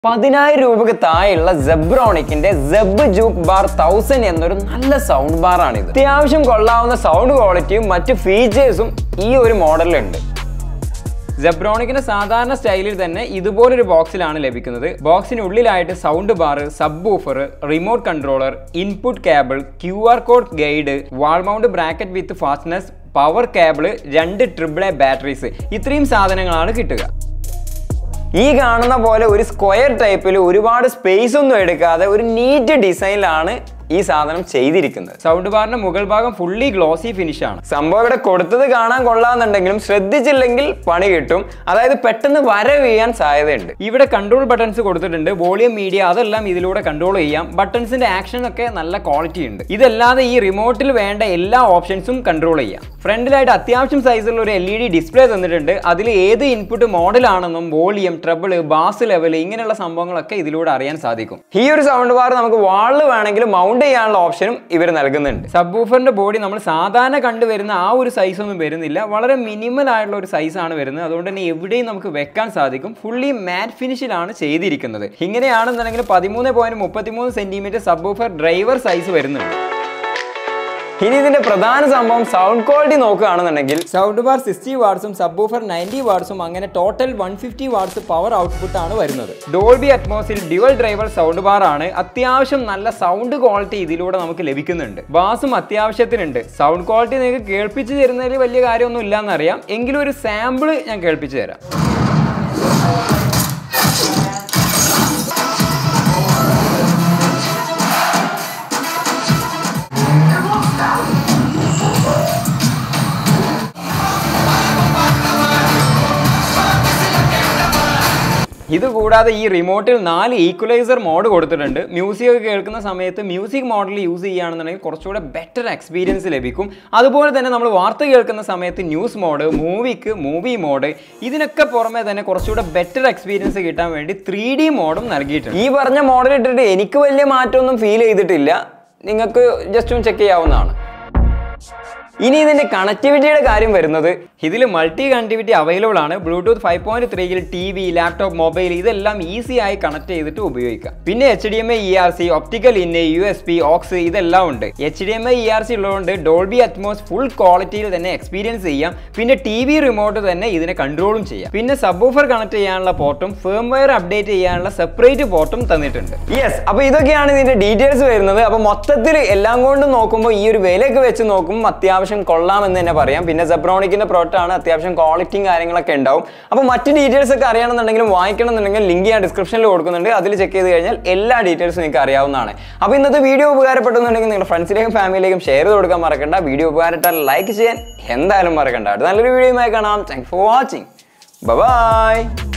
പതിനായിരം രൂപക്ക് താഴെയുള്ള സെബ്രോണിക്കിന്റെ സെബ് ജൂക്ക് ബാർ തൗസൻഡ് എന്നൊരു നല്ല സൗണ്ട് ബാർ ആണിത് അത്യാവശ്യം കൊള്ളാവുന്ന സൗണ്ട് ക്വാളിറ്റിയും മറ്റ് ഫീച്ചേഴ്സും ഈ ഒരു മോഡലിലുണ്ട് സെബ്രോണിക്കിന്റെ സാധാരണ സ്റ്റൈലിൽ തന്നെ ഇതുപോലൊരു ബോക്സിലാണ് ലഭിക്കുന്നത് ബോക്സിനുള്ളിലായിട്ട് sound bar subwoofer remote controller input cable Q R code guide wall mount bracket with fasteners power cable രണ്ട് ട്രിപ്പിൾ എ ബാറ്ററീസ് ഇത്രയും സാധനങ്ങളാണ് കിട്ടുക ഈ കാണുന്ന പോലെ ഒരു സ്ക്വയർ ടൈപ്പിൽ ഒരുപാട് സ്പേസ് ഒന്നും എടുക്കാതെ ഒരു നീറ്റ് ഡിസൈനിലാണ് ഈ സാധനം ചെയ്തിരിക്കുന്നത് സൗണ്ട് ബാറിന്റെ മുകൾ ഭാഗം ഫുള്ളി ഗ്ലോസി ഫിനിഷ് ആണ് സംഭവം ഇവിടെ കൊടുത്തത് കാണാൻ കൊള്ളാന്നുണ്ടെങ്കിലും ശ്രദ്ധിച്ചില്ലെങ്കിൽ പണി കിട്ടും അതായത് പെട്ടെന്ന് വര വീഴാൻ സാധ്യതയുണ്ട് ഇവിടെ കൺട്രോൾ ബട്ടൺസ് കൊടുത്തിട്ടുണ്ട് വോളിയം മീഡിയ അതെല്ലാം ഇതിലൂടെ കൺട്രോൾ ചെയ്യാം ബട്ടൺസിന്റെ ആക്ഷൻ ഒക്കെ നല്ല ക്വാളിറ്റി ഉണ്ട് ഇതല്ലാതെ ഈ റിമോട്ടിൽ വേണ്ട എല്ലാ ഓപ്ഷൻസും കൺട്രോൾ ചെയ്യാം ഫ്രണ്ടിലായിട്ട് അത്യാവശ്യം സൈസുള്ള ഒരു എൽ ഇ ഡി ഡിസ്പ്ലേ തന്നിട്ടുണ്ട് അതിൽ ഏത് ഇൻപുട്ട് മോഡലാണെന്നും വോളിയം ട്രബിൾ ബാസ് ലെവൽ ഇങ്ങനെയുള്ള സംഭവങ്ങളൊക്കെ ഇതിലൂടെ അറിയാൻ സാധിക്കും ഈ ഒരു സൗണ്ട് ബാർ നമുക്ക് വാളിൽ വേണമെങ്കിൽ മൗണ്ട് ചെയ്യാനുള്ള ഓപ്ഷനും ഇവർ നൽകുന്നുണ്ട് സബ് ബൂഫറിന്റെ ബോഡി നമ്മൾ സാധാരണ കണ്ടുവരുന്ന ആ ഒരു സൈസ് ഒന്നും വരുന്നില്ല വളരെ മിനിമൽ ആയിട്ടുള്ള ഒരു സൈസ് ആണ് വരുന്നത് അതുകൊണ്ട് തന്നെ എവിടെയും നമുക്ക് വെക്കാൻ സാധിക്കും ഫുള്ളി മാറ്റ് ഫിനിഷിലാണ് ചെയ്തിരിക്കുന്നത് ഇങ്ങനെയാണെന്നുണ്ടെങ്കിൽ പതിമൂന്ന് പോയിന്റ് മുപ്പത്തിമൂന്ന് centimetre subwoofer driver size വരുന്നുണ്ട് ഇനി ഇതിന്റെ പ്രധാന സംഭവം സൗണ്ട് ക്വാളിറ്റി നോക്കുകയാണെന്നുണ്ടെങ്കിൽ സൗണ്ട് ബാർ സിക്സ്റ്റി വാട്സും സബ് ബൂഫർ നയൻറ്റി വാട്സും അങ്ങനെ total one fifty watts power output ആണ് വരുന്നത് ഡോൾബി അറ്റ്മോസിൽ ഡ്യുവൽ ഡ്രൈവർ സൗണ്ട് ബാർ ആണ് അത്യാവശ്യം നല്ല സൗണ്ട് ക്വാളിറ്റി ഇതിലൂടെ നമുക്ക് ലഭിക്കുന്നുണ്ട് ബാസും അത്യാവശ്യത്തിനുണ്ട് സൗണ്ട് ക്വാളിറ്റി നിങ്ങൾക്ക് കേൾപ്പിച്ച് തരുന്നതിൽ വലിയ കാര്യമൊന്നും ഇല്ലാന്നറിയാം എങ്കിലും ഒരു സാമ്പിൾ ഞാൻ കേൾപ്പിച്ചു തരാം ഇത് കൂടാതെ ഈ റിമോട്ടിൽ നാല് ഈക്വലൈസർ മോഡ് കൊടുത്തിട്ടുണ്ട് മ്യൂസിക് ഒക്കെ കേൾക്കുന്ന സമയത്ത് മ്യൂസിക് മോഡൽ യൂസ് ചെയ്യുകയാണെന്നുണ്ടെങ്കിൽ കുറച്ചുകൂടെ ബെറ്റർ എക്സ്പീരിയൻസ് ലഭിക്കും അതുപോലെ തന്നെ നമ്മൾ വാർത്ത കേൾക്കുന്ന സമയത്ത് ന്യൂസ് മോഡ് മൂവിക്ക് മൂവി മോഡ് ഇതിനൊക്കെ പുറമെ തന്നെ കുറച്ചുകൂടെ ബെറ്റർ എക്സ്പീരിയൻസ് കിട്ടാൻ വേണ്ടി ത്രീ ഡി മോഡും നൽകിയിട്ടുണ്ട് ഈ പറഞ്ഞ മോഡൽ ഇട്ടിട്ട് എനിക്ക് വലിയ മാറ്റമൊന്നും ഫീൽ ചെയ്തിട്ടില്ല നിങ്ങൾക്ക് ജസ്റ്റ് ഒന്ന് ചെക്ക് ചെയ്യാവുന്നതാണ് ഇനി ഇതിന്റെ കണക്ടിവിറ്റിയുടെ കാര്യം വരുന്നത് ഇതിൽ മൾട്ടി കണക്ടിവിറ്റി അവൈലബിൾ ആണ് ബ്ലൂടൂത്ത് ഫൈവ് പോയിന്റ് ത്രീയിൽ ടി വി ലാപ്ടോപ്പ് മൊബൈൽ ഇതെല്ലാം ഈസി ആയി കണക്ട് ചെയ്തിട്ട് ഉപയോഗിക്കാം പിന്നെ H D M I E R C optical in U S B aux ഇതെല്ലാം ഉണ്ട് H D M I E R C ഉള്ളതുകൊണ്ട് ഡോൾബി അറ്റ്മോസ് ഫുൾ ക്വാളിറ്റിയിൽ തന്നെ എക്സ്പീരിയൻസ് ചെയ്യാം പിന്നെ ടി വി റിമോട്ട് തന്നെ ഇതിനെ കൺട്രോളും ചെയ്യാം പിന്നെ സബ്ബൂഫർ കണക്ട് ചെയ്യാനുള്ള പോർട്ടും ഫേംവെയർ അപ്ഡേറ്റ് ചെയ്യാനുള്ള സെപ്പറേറ്റ് പോർട്ടും തന്നിട്ടുണ്ട് യെസ് അപ്പോൾ ഇതൊക്കെയാണ് ഇതിന്റെ ഡീറ്റെയിൽസ് വരുന്നത് അപ്പോൾ മൊത്തത്തിൽ എല്ലാം കൊണ്ടും നോക്കുമ്പോൾ ഈ ഒരു വിലയൊക്കെ വെച്ച് നോക്കുമ്പോൾ അത്യാവശ്യം കൊള്ളാമെന്ന് തന്നെ പറയാം പിന്നെ സെബ്രോണിക്കിന്റെ പ്രോഡക്റ്റ് ആണ് അത്യാവശ്യം ക്വാളിറ്റിയും കാര്യങ്ങളൊക്കെ ഉണ്ടാവും അപ്പോൾ മറ്റ് ഡീറ്റെയിൽസ് ഒക്കെ അറിയണമെന്നുണ്ടെങ്കിലും വാങ്ങിക്കണം എന്നുണ്ടെങ്കിൽ ലിങ്ക് ഞാൻ ഡിസ്ക്രിപ്ഷനിൽ കൊടുക്കുന്നുണ്ട് അതിൽ ചെക്ക് ചെയ്ത് കഴിഞ്ഞാൽ എല്ലാ ഡീറ്റെയിൽസും നിങ്ങൾക്ക് അറിയാവുന്നതാണ് അപ്പോൾ ഇന്നത്തെ വീഡിയോ ഉപകാരപ്പെട്ടെന്നുണ്ടെങ്കിൽ നിങ്ങളുടെ ഫ്രണ്ട്സിലേക്കും ഫാമിലിയിലേക്കും ഷെയർ ചെയ്ത് കൊടുക്കാൻ മറക്കണ്ട വീഡിയോ ഉപകാരപ്പെട്ടാൽ ലൈക്ക് ചെയ്യാൻ എന്തായാലും മറക്കണ്ട അടുത്ത നല്ലൊരു വീഡിയോയുമായി കാണാം താങ്ക്സ് ഫോർ വാച്ചിങ് ബൈ